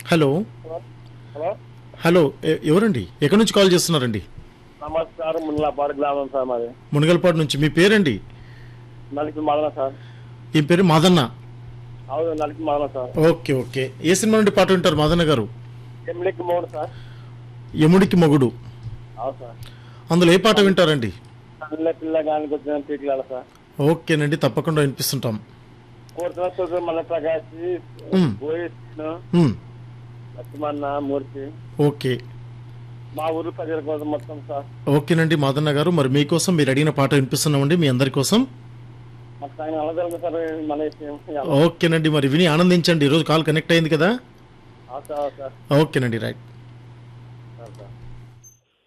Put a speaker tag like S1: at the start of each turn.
S1: Hello
S2: hello
S1: hello ఎ- ఎవరండి ఎక్కడి నుంచి కాల్ చేస్తున్నారండి
S2: నమస్కారం మున్లాపాడు గ్రామం సార్ మాది
S1: మునగల్పాడు నుంచి మీ పేరండి
S2: నలిపి మదన సార్
S1: ఈ పేరు మాదన్న
S2: అవును నలిపి మదన సార్
S1: ఓకే ఓకే ఏ సినిమా నుండి పాట వింటారు మాదన్న గారు
S2: ఎమ్మెల్యేకి మూడు సార్
S1: యముడికి మొగుడు
S2: అవును సార్
S1: అందులో ఏ పాట వింటారండి
S2: పిల్ల పిల్ల గానికి వచ్చిన పీకిలాల సార్
S1: ఓకేనండి తప్పకుండా వినిపిస్తుంటాం
S2: కోరుతున్న సోదరు మన ప్రకాశ్
S1: మ్.
S2: భూయిష్ణు
S1: ఉమ్,
S2: లక్ష్మణ మూర్తి
S1: ఓకే
S2: మా ఊరు ప్రజల కోసం మొత్తం సార్
S1: ఓకేనండి మాదన్న గారు మరి మీకోసం మీరు అడిగిన పాట వినిపిస్తున్నామండి మీ అందరి కోసం
S2: మాకు ఆయన అలదలుగు సార్ మన విషయం
S1: ఓకేనండి మరి విని ఆనందించండి ఈరోజు కాల్ కనెక్ట్ అయింది కదా
S2: అవును సార్ అవును సార్
S1: ఓకేనండి రైట్